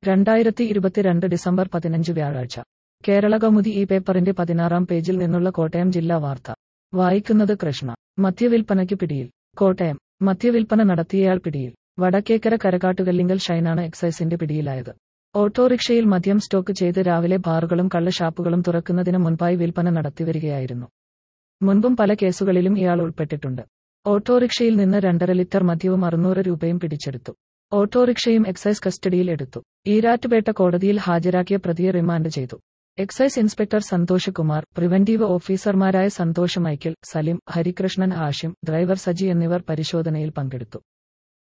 രണ്ടായിരത്തി ഇരുപത്തിരണ്ട് ഡിസംബർ പതിനഞ്ച് വ്യാഴാഴ്ച കേരള കൗമുദി ഈ പേപ്പറിന്റെ പതിനാറാം പേജിൽ നിന്നുള്ള കോട്ടയം ജില്ലാ വാർത്ത വായിക്കുന്നത് കൃഷ്ണ മദ്യവിൽപ്പനയ്ക്ക് പിടിയിൽ കോട്ടയം മദ്യവിൽപ്പന നടത്തിയയാൾ പിടിയിൽ വടക്കേക്കര കരകാട്ടുകല്ലിങ്കൽ ഷൈനാണ് എക്സൈസിന്റെ പിടിയിലായത് ഓട്ടോറിക്ഷയിൽ മദ്യം സ്റ്റോക്ക് ചെയ്ത് രാവിലെ ബാറുകളും കള്ളഷാപ്പുകളും തുറക്കുന്നതിന് മുൻപായി വിൽപ്പന നടത്തിവരികയായിരുന്നു മുൻപും പല കേസുകളിലും ഇയാൾ ഉൾപ്പെട്ടിട്ടുണ്ട് ഓട്ടോറിക്ഷയിൽ നിന്ന് രണ്ടര ലിറ്റർ മദ്യവും അറുന്നൂറ് രൂപയും പിടിച്ചെടുത്തു ഓട്ടോറിക്ഷയും എക്സൈസ് കസ്റ്റഡിയിൽ എടുത്തു ഈരാറ്റുപേട്ട കോടതിയിൽ ഹാജരാക്കിയ പ്രതിയെ റിമാൻഡ് ചെയ്തു excise inspector Santhosh Kumar preventive ഓഫീസർമാരായ സന്തോഷ് മൈക്കിൾ സലിം ഹരികൃഷ്ണൻ ഹാഷിം ഡ്രൈവർ സജി എന്നിവർ പരിശോധനയിൽ പങ്കെടുത്തു